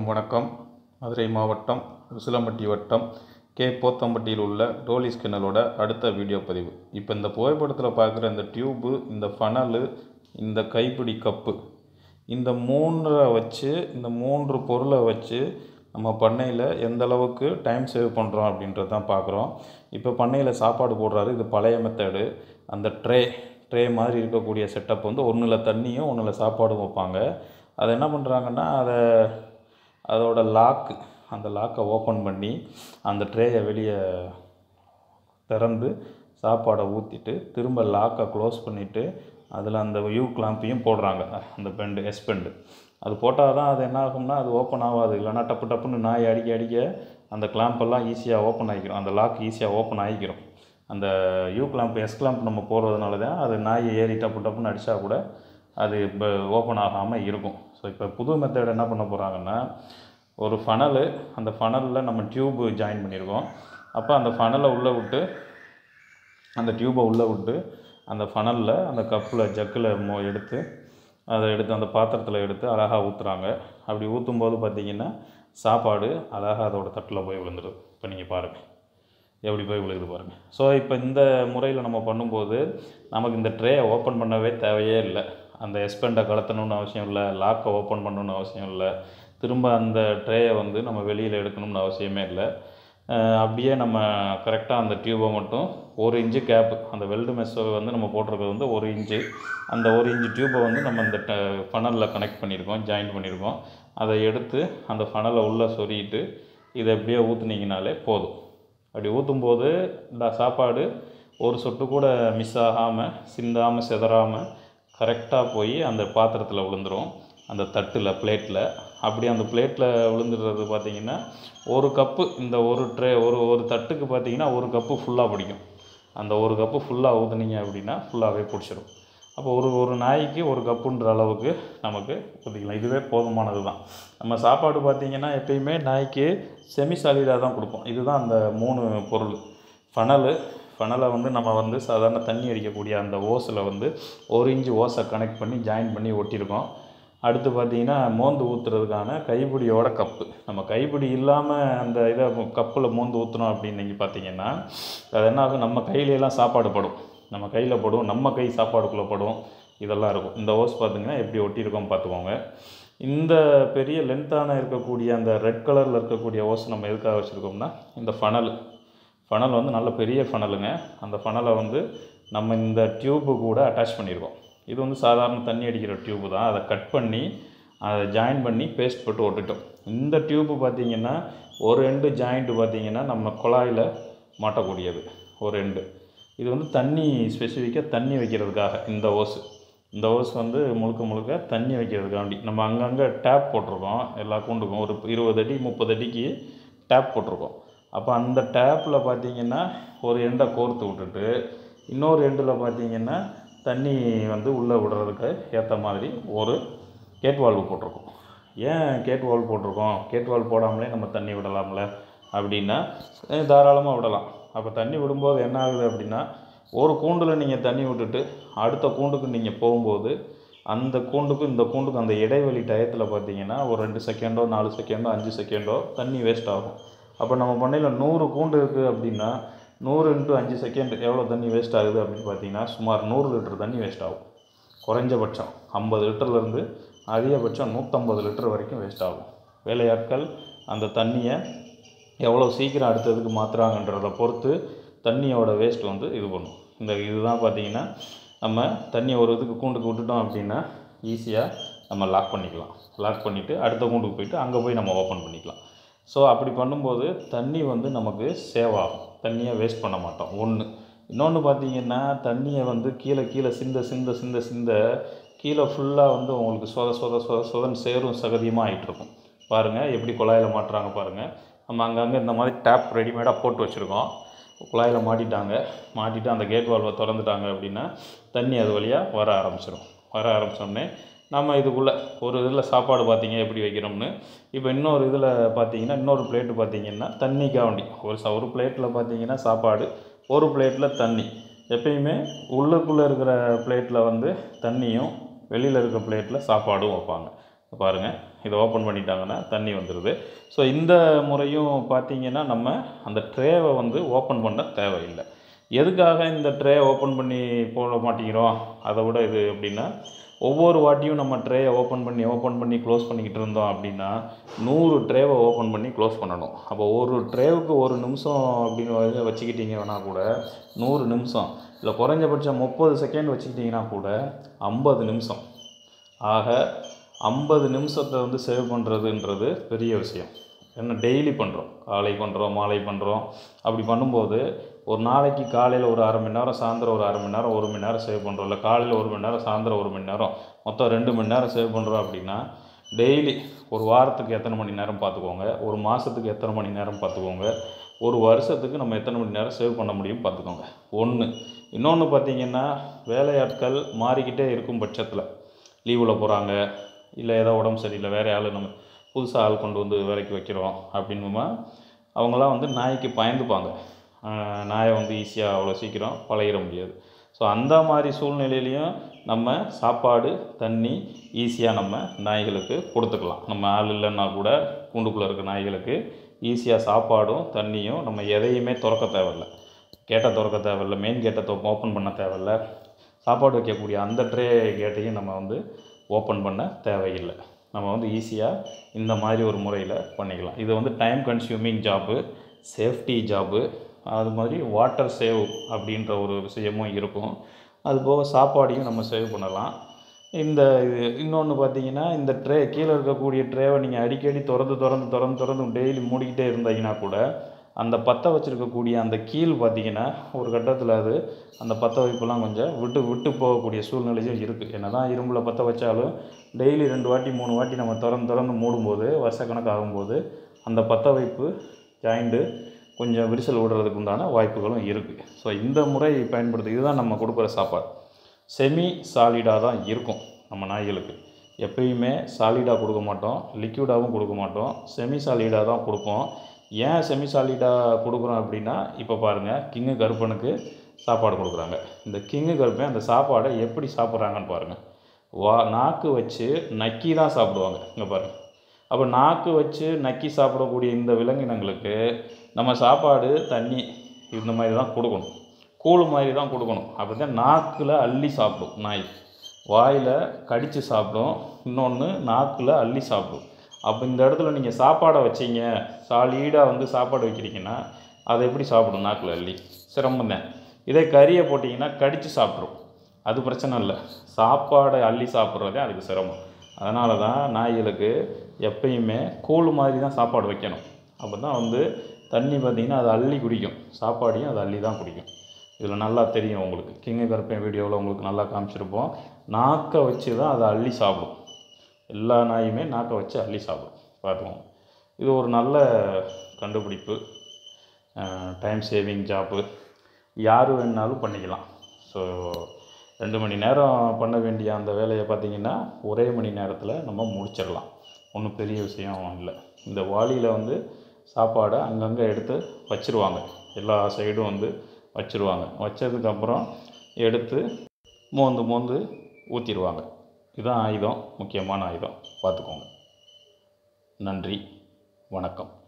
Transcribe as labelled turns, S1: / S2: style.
S1: வணக்கம் மதுரை மாவட்டம் உசிலம்பட்டி வட்டம் கே போத்தம்பட்டியில் உள்ள டோலிஸ் கிணலோட அடுத்த வீடியோ பதிவு இப்போ இந்த புகைப்படத்தில் பார்க்குற இந்த டியூப்பு இந்த ஃபனலு இந்த கைப்பிடி கப்பு இந்த மூன்றை வச்சு இந்த மூன்று பொருளை வச்சு நம்ம பண்ணையில் எந்த அளவுக்கு டைம் சேவ் பண்ணுறோம் அப்படின்றது தான் பார்க்குறோம் இப்போ பண்ணையில் சாப்பாடு போடுறாரு இது பழைய மெத்தடு அந்த ட்ரே ட்ரே மாதிரி இருக்கக்கூடிய செட்டப் வந்து ஒன்றில் தண்ணியும் ஒன்றில் சாப்பாடும் வைப்பாங்க அதை என்ன பண்ணுறாங்கன்னா அதை அதோட லாக்கு அந்த லாக்கை ஓப்பன் பண்ணி அந்த ட்ரேயை வெளியே திறந்து சாப்பாடை ஊற்றிட்டு திரும்ப லாக்கை க்ளோஸ் பண்ணிவிட்டு அதில் அந்த யூ கிளாம்பையும் போடுறாங்க அந்த பெண்டு எஸ் பெண்டு அது போட்டால் தான் அது என்ன ஆகும்னா அது ஓப்பன் ஆகாது இல்லைன்னா டப்பு டப்புன்னு நாய் அடிக்க அடிக்க அந்த கிளாம்பெல்லாம் ஈஸியாக ஓப்பன் ஆகிக்கிறோம் அந்த லாக் ஈஸியாக ஓப்பன் ஆகிக்கிறோம் அந்த யூ கிளாம்ப் எஸ் கிளாம்ப் நம்ம போடுறதுனால தான் அது நாய் ஏறி டப்பு டப்புன்னு அடித்தா கூட அது இப்போ ஓப்பன் ஆகாமல் இருக்கும் ஸோ இப்போ புது மெத்தட் என்ன பண்ண போகிறாங்கன்னா ஒரு ஃபனலு அந்த ஃபனலில் நம்ம டியூப்பு ஜாயின் பண்ணியிருக்கோம் அப்போ அந்த ஃபனலை உள்ளே விட்டு அந்த டியூப்பை உள்ளே விட்டு அந்த ஃபனலில் அந்த கப்பில் ஜக்கில் மோ எடுத்து அதை எடுத்து அந்த பாத்திரத்தில் எடுத்து அழகாக ஊற்றுறாங்க அப்படி ஊற்றும்போது பார்த்திங்கன்னா சாப்பாடு அழகாக அதோட தட்டில் போய் விழுந்துடுது இப்போ நீங்கள் பாருங்கள் எப்படி போய் விழுகுது பாருங்கள் ஸோ இப்போ இந்த முறையில் நம்ம பண்ணும்போது நமக்கு இந்த ட்ரேயை ஓப்பன் பண்ணவே தேவையே இல்லை அந்த எஸ்பெண்டை கலத்தணும்னு அவசியம் இல்லை லாக்கை ஓப்பன் பண்ணணும்னு அவசியம் இல்லை திரும்ப அந்த ட்ரேயை வந்து நம்ம வெளியில் எடுக்கணும்னு அவசியமே இல்லை அஹ் அப்படியே நம்ம கரெக்டாக அந்த டியூபை மட்டும் ஒரு இன்ச்சு கேப்பு அந்த வெல்டு மெஸ்ஸை வந்து நம்ம போட்டிருக்கிறது வந்து ஒரு இன்ச்சு அந்த ஒரு இன்ச்சு டியூப்பை வந்து நம்ம இந்த ஃபனலில் கனெக்ட் பண்ணியிருக்கோம் ஜாயின் பண்ணியிருக்கோம் அதை எடுத்து அந்த ஃபனலை உள்ளே சொருகிட்டு இதை அப்படியே ஊற்றுனீங்கனாலே போதும் அப்படி ஊற்றும்போது இந்த சாப்பாடு ஒரு சொட்டு கூட மிஸ் ஆகாமல் சிந்தாமல் சிதறாமல் கரெக்டாக போய் அந்த பாத்திரத்தில் விழுந்துரும் அந்த தட்டில் பிளேட்டில் அப்படி அந்த பிளேட்டில் விழுந்துடுறது பார்த்திங்கன்னா ஒரு கப்பு இந்த ஒரு ட்ரே ஒரு ஒரு தட்டுக்கு பார்த்திங்கன்னா ஒரு கப்பு ஃபுல்லாக பிடிக்கும் அந்த ஒரு கப்பு ஃபுல்லாக ஊற்றுனீங்க அப்படின்னா ஃபுல்லாகவே பிடிச்சிரும் அப்போ ஒரு ஒரு நாய்க்கு ஒரு கப்புன்ற அளவுக்கு நமக்கு ஊற்றிக்கலாம் இதுவே போதுமானது தான் நம்ம சாப்பாடு பார்த்திங்கன்னா எப்பயுமே நாய்க்கு செமி சாலிடாக தான் கொடுப்போம் இதுதான் அந்த மூணு பொருள் ஃபனலு ஃபனலை வந்து நம்ம வந்து சாதாரண தண்ணி அடிக்கக்கூடிய அந்த ஓஸில் வந்து ஒரு இன்ச்சு ஓஸை கனெக்ட் பண்ணி ஜாயின் பண்ணி ஒட்டியிருக்கோம் அடுத்து பார்த்தீங்கன்னா மோந்து ஊற்றுறதுக்கான கைப்பிடியோட கப்பு நம்ம கைப்பிடி இல்லாமல் அந்த இதை கப்பில் மோந்து ஊற்றுனோம் அப்படின்னு நீங்கள் பார்த்தீங்கன்னா அது என்ன ஆகும் நம்ம கையிலெல்லாம் சாப்பாடு படும் நம்ம கையில் படும் நம்ம கை சாப்பாடுக்குள்ளே படும் இதெல்லாம் இருக்கும் இந்த ஓஸ் பார்த்தீங்கன்னா எப்படி ஒட்டியிருக்கோம் பார்த்துக்கோங்க இந்த பெரிய லென்த்தான இருக்கக்கூடிய அந்த ரெட் கலரில் இருக்கக்கூடிய ஓஸ் நம்ம எதுக்காக வச்சுருக்கோம்னா இந்த ஃபனல் ஃபனல் வந்து நல்ல பெரிய ஃபனலுங்க அந்த ஃபனலை வந்து நம்ம இந்த டியூப்பு கூட அட்டாச் பண்ணியிருக்கோம் இது வந்து சாதாரண தண்ணி அடிக்கிற டியூப்பு தான் அதை கட் பண்ணி அதை ஜாயின் பண்ணி பேஸ்ட் போட்டு ஒட்டுட்டோம் இந்த டியூப்பு பார்த்திங்கன்னா ஒரு எண்டு ஜாயிண்ட்டு பார்த்திங்கன்னா நம்ம குழாயில் மாட்டக்கூடியது ஒரு எண்டு இது வந்து தண்ணி ஸ்பெசிஃபிக்காக தண்ணி வைக்கிறதுக்காக இந்த ஓஸு இந்த ஓஸ் வந்து முழுக்க முழுக்க தண்ணி வைக்கிறதுக்காண்டி நம்ம அங்கங்கே டேப் போட்டிருக்கோம் எல்லா கூண்டுக்கும் ஒரு இருபது அடி முப்பது அடிக்கு டேப் போட்டிருக்கோம் அப்போ அந்த டேப்பில் பார்த்தீங்கன்னா ஒரு எண்டை கோர்த்து விட்டுட்டு இன்னொரு எண்டில் பார்த்தீங்கன்னா தண்ணி வந்து உள்ளே விடுறதுக்கு ஏற்ற மாதிரி ஒரு கேட் வால்வு போட்டிருக்கோம் ஏன் கேட் வால்வ் போட்டிருக்கோம் கேட் வால்வ் போடாமலே நம்ம தண்ணி விடலாம்ல அப்படின்னா அஹ் தாராளமாக விடலாம் அப்போ தண்ணி விடும்போது என்ன ஆகுது அப்படின்னா ஒரு கூண்டில் நீங்கள் தண்ணி விட்டுட்டு அடுத்த கூண்டுக்கு நீங்கள் போகும்போது அந்த கூண்டுக்கும் இந்த கூண்டுக்கும் அந்த இடைவெளி டயத்தில் பார்த்தீங்கன்னா ஒரு ரெண்டு செகண்டோ நாலு செகண்டோ அஞ்சு செகண்டோ தண்ணி வேஸ்ட் ஆகும் அப்போ நம்ம பண்ணையில் நூறு கூண்டு இருக்குது அப்படின்னா நூறு இன்ட்டு அஞ்சு செகண்ட் எவ்வளோ தண்ணி வேஸ்ட் ஆகுது அப்படின்னு பார்த்தீங்கன்னா சுமார் நூறு லிட்டர் தண்ணி வேஸ்ட் ஆகும் குறைஞ்சபட்சம் ஐம்பது லிட்டர்லேருந்து அதிகபட்சம் நூற்றம்பது லிட்டர் வரைக்கும் வேஸ்ட் ஆகும் வேலையாட்கள் அந்த தண்ணியை எவ்வளோ சீக்கிரம் அடுத்ததுக்கு மாற்றுறாங்கன்றதை பொறுத்து தண்ணியோட வேஸ்ட் வந்து இது பண்ணும் இந்த இதுதான் பார்த்தீங்கன்னா நம்ம தண்ணி ஒரு இதுக்கு கூண்டுக்கு விட்டுட்டோம் அப்படின்னா ஈஸியாக நம்ம லாக் பண்ணிக்கலாம் லாக் பண்ணிவிட்டு அடுத்த கூண்டுக்கு போயிட்டு அங்கே போய் நம்ம ஓப்பன் பண்ணிக்கலாம் ஸோ அப்படி பண்ணும்போது தண்ணி வந்து நமக்கு சேவ் ஆகும் தண்ணியை வேஸ்ட் பண்ண மாட்டோம் ஒன்று இன்னொன்று பார்த்தீங்கன்னா தண்ணியை வந்து கீழே கீழே சிந்த சிந்த சிந்த சிந்த கீழே ஃபுல்லாக வந்து உங்களுக்கு சொத சொத சொத சொதன்னு சேரும் சகதியமாக ஆகிட்டுருக்கும் பாருங்கள் எப்படி குழாயில் மாட்டுறாங்க பாருங்கள் நம்ம அங்கங்கே இந்த மாதிரி டேப் ரெடிமேடாக போட்டு வச்சுருக்கோம் குழாயில் மாட்டிட்டாங்க மாட்டிட்டு அந்த கேட் வால்வை திறந்துட்டாங்க அப்படின்னா தண்ணி அது வழியாக வர ஆரம்பிச்சிடும் வர ஆரம்பித்தோடனே நம்ம இதுக்குள்ளே ஒரு இதில் சாப்பாடு பார்த்தீங்க எப்படி வைக்கிறோம்னு இப்போ இன்னொரு இதில் பார்த்தீங்கன்னா இன்னொரு பிளேட்டு பார்த்தீங்கன்னா தண்ணிக்காண்டி ஒரு ச ஒரு பிளேட்டில் பார்த்தீங்கன்னா சாப்பாடு ஒரு பிளேட்டில் தண்ணி எப்பயுமே உள்ளுக்குள்ளே இருக்கிற பிளேட்டில் வந்து தண்ணியும் வெளியில் இருக்கிற பிளேட்டில் சாப்பாடும் வைப்பாங்க பாருங்கள் இதை ஓப்பன் பண்ணிட்டாங்கன்னா தண்ணி வந்துடுது ஸோ இந்த முறையும் பார்த்தீங்கன்னா நம்ம அந்த ட்ரேவை வந்து ஓப்பன் பண்ண தேவையில்லை எதுக்காக இந்த ட்ரே ஓப்பன் பண்ணி போட மாட்டேங்கிறோம் அதை விட இது அப்படின்னா ஒவ்வொரு வாட்டியும் நம்ம ட்ரேயை ஓப்பன் பண்ணி ஓப்பன் பண்ணி க்ளோஸ் பண்ணிக்கிட்டு இருந்தோம் அப்படின்னா நூறு ட்ரேவை ஓப்பன் பண்ணி க்ளோஸ் பண்ணணும் அப்போ ஒரு ட்ரேவுக்கு ஒரு நிமிஷம் அப்படின்னு வ- வச்சுக்கிட்டீங்கன்னா கூட நூறு நிமிஷம் இல்லை குறைஞ்சபட்சம் முப்பது செகண்ட் வச்சுக்கிட்டிங்கன்னா கூட ஐம்பது நிமிஷம் ஆக ஐம்பது நிமிஷத்தை வந்து சேவ் பண்ணுறதுன்றது பெரிய விஷயம் ஏன்னா டெய்லி பண்ணுறோம் காலை பண்ணுறோம் மாலை பண்ணுறோம் அப்படி பண்ணும்போது ஒரு நாளைக்கு காலையில் ஒரு அரை மணி நேரம் சாயந்தரம் ஒரு அரை மணி நேரம் ஒரு மணி நேரம் சேவ் பண்ணுறோம் இல்லை காலையில் ஒரு மணி நேரம் சாயந்தரம் ஒரு மணி நேரம் மொத்தம் ரெண்டு மணி நேரம் சேவ் பண்ணுறோம் அப்படின்னா டெய்லி ஒரு வாரத்துக்கு எத்தனை மணி நேரம் பார்த்துக்கோங்க ஒரு மாதத்துக்கு எத்தனை மணி நேரம் பார்த்துக்கோங்க ஒரு வருஷத்துக்கு நம்ம எத்தனை மணி நேரம் சேவ் பண்ண முடியும் பார்த்துக்கோங்க ஒன்று இன்னொன்று பார்த்தீங்கன்னா வேலையாட்கள் மாறிக்கிட்டே இருக்கும் பட்சத்தில் லீவில் போகிறாங்க இல்லை ஏதோ உடம்பு சரியில்லை வேறு ஆள் நம்ம புதுசாக ஆள் கொண்டு வந்து வேலைக்கு வைக்கிறோம் அப்படின்னுமா அவங்களாம் வந்து நாய்க்கு பயந்துப்பாங்க ஆஹ் நாயை வந்து ஈஸியாக அவ்வளோ சீக்கிரம் பழகிட முடியாது ஸோ அந்த மாதிரி சூழ்நிலையிலையும் நம்ம சாப்பாடு தண்ணி ஈஸியாக நம்ம நாய்களுக்கு கொடுத்துக்கலாம் நம்ம ஆள் இல்லைன்னா கூட கூண்டுக்குள்ளே இருக்க நாய்களுக்கு ஈஸியாக சாப்பாடும் தண்ணியும் நம்ம எதையுமே திறக்க தேவையில்ல கேட்டை திறக்க தேவையில்ல மெயின் கேட்டை ஓப்பன் பண்ண தேவையில்ல சாப்பாடு வைக்கக்கூடிய அந்த ட்ரே கேட்டையும் நம்ம வந்து ஓப்பன் பண்ண தேவையில்லை நம்ம வந்து ஈஸியாக இந்த மாதிரி ஒரு முறையில் பண்ணிக்கலாம் இது வந்து time consuming job safety job அது மாதிரி வாட்டர் சேவ் அப்படின்ற ஒரு விஷயமும் இருக்கும் அது போக சாப்பாடையும் நம்ம சேவ் பண்ணலாம் இந்த இது இன்னொன்று பார்த்தீங்கன்னா இந்த ட்ரே கீழே இருக்கக்கூடிய ட்ரேவை நீங்கள் அடிக்கடி திறந்து திறந்து திறந்து திறந்து டெய்லி மூடிக்கிட்டே இருந்தீங்கன்னா கூட அந்த பற்ற வச்சிருக்கக்கூடிய அந்த கீல் பார்த்தீங்கன்னா ஒரு கட்டத்தில் அது அந்த பற்ற வைப்பெல்லாம் கொஞ்சம் விட்டு விட்டு போகக்கூடிய சூழ்நிலையும் இருக்குது என்ன தான் இரும்பில் பற்ற வச்சாலும் டெய்லி ரெண்டு வாட்டி மூணு வாட்டி நம்ம திறந்து திறந்து மூடும்போது வருஷக்கணக்கு ஆகும்போது அந்த பற்ற வைப்பு ஜாயிண்ட்டு கொஞ்சம் விரிசல் விடுறதுக்கு உண்டான வாய்ப்புகளும் இருக்குது ஸோ இந்த முறை பயன்படுத்தி இதுதான் நம்ம கொடுக்குற சாப்பாடு செமி சாலிடாக தான் இருக்கும் நம்ம நாய்களுக்கு எப்பயுமே சாலிடாக கொடுக்க மாட்டோம் லிக்விடாகவும் கொடுக்க மாட்டோம் செமி சாலிடாக தான் கொடுப்போம் ஏன் செமி சாலிடாக கொடுக்குறோம் அப்படின்னா இப்போ பாருங்கள் கிங்கு கருப்பனுக்கு சாப்பாடு கொடுக்குறாங்க இந்த கிங்கு கருப்பன் அந்த சாப்பாடை எப்படி சாப்பிட்றாங்கன்னு பாருங்கள் வா நாக்கு வச்சு நக்கி தான் சாப்பிடுவாங்க இங்கே பாருங்கள் அப்போ நாக்கு வச்சு நக்கி சாப்பிடக்கூடிய இந்த விலங்கினங்களுக்கு நம்ம சாப்பாடு தண்ணி இந்த மாதிரி தான் கொடுக்கணும் கூழ் மாதிரி தான் கொடுக்கணும் அப்படி தான் நாக்கில் அள்ளி சாப்பிடும் நாய் வாயில் கடித்து சாப்பிடும் இன்னொன்று நாக்கில் அள்ளி சாப்பிடும் அப்போ இந்த இடத்துல நீங்கள் சாப்பாடை வச்சீங்க சாலீடாக வந்து சாப்பாடு வைக்கிறீங்கன்னா அதை எப்படி சாப்பிடும் நாக்கில் அள்ளி சிரமம் தான் இதே கறியை போட்டிங்கன்னா கடித்து சாப்பிட்ரும் அது பிரச்சனை இல்லை சாப்பாடை அள்ளி சாப்பிட்றதே அதுக்கு சிரமம் அதனால தான் நாய்களுக்கு எப்பயுமே கூழ் மாதிரி தான் சாப்பாடு வைக்கணும் அப்போ தான் வந்து தண்ணி பார்த்திங்கன்னா அது அள்ளி குடிக்கும் சாப்பாடையும் அது அள்ளி தான் குடிக்கும் இதில் நல்லா தெரியும் உங்களுக்கு கிங்கு கருப்பேன் வீடியோவில் உங்களுக்கு நல்லா காமிச்சிருப்போம் நாக்கை வச்சு தான் அதை அள்ளி சாப்பிடும் எல்லா நாயுமே நாக்கை வச்சு அள்ளி சாப்பிடும் பார்த்துக்கோங்க இது ஒரு நல்ல கண்டுபிடிப்பு டைம் சேவிங் ஜாப்பு யார் வேணுனாலும் பண்ணிக்கலாம் ஸோ ரெண்டு மணி நேரம் பண்ண வேண்டிய அந்த வேலையை பார்த்தீங்கன்னா ஒரே மணி நேரத்தில் நம்ம முடிச்சிடலாம் ஒன்றும் பெரிய விஷயம் இல்லை இந்த வாளியில் வந்து சாப்பாடை அங்கங்கே எடுத்து வச்சிருவாங்க எல்லா சைடும் வந்து வச்சிருவாங்க வச்சதுக்கப்புறம் எடுத்து மோந்து மோந்து ஊற்றிடுவாங்க இதுதான் ஆயுதம் முக்கியமான ஆயுதம் பார்த்துக்கோங்க நன்றி வணக்கம்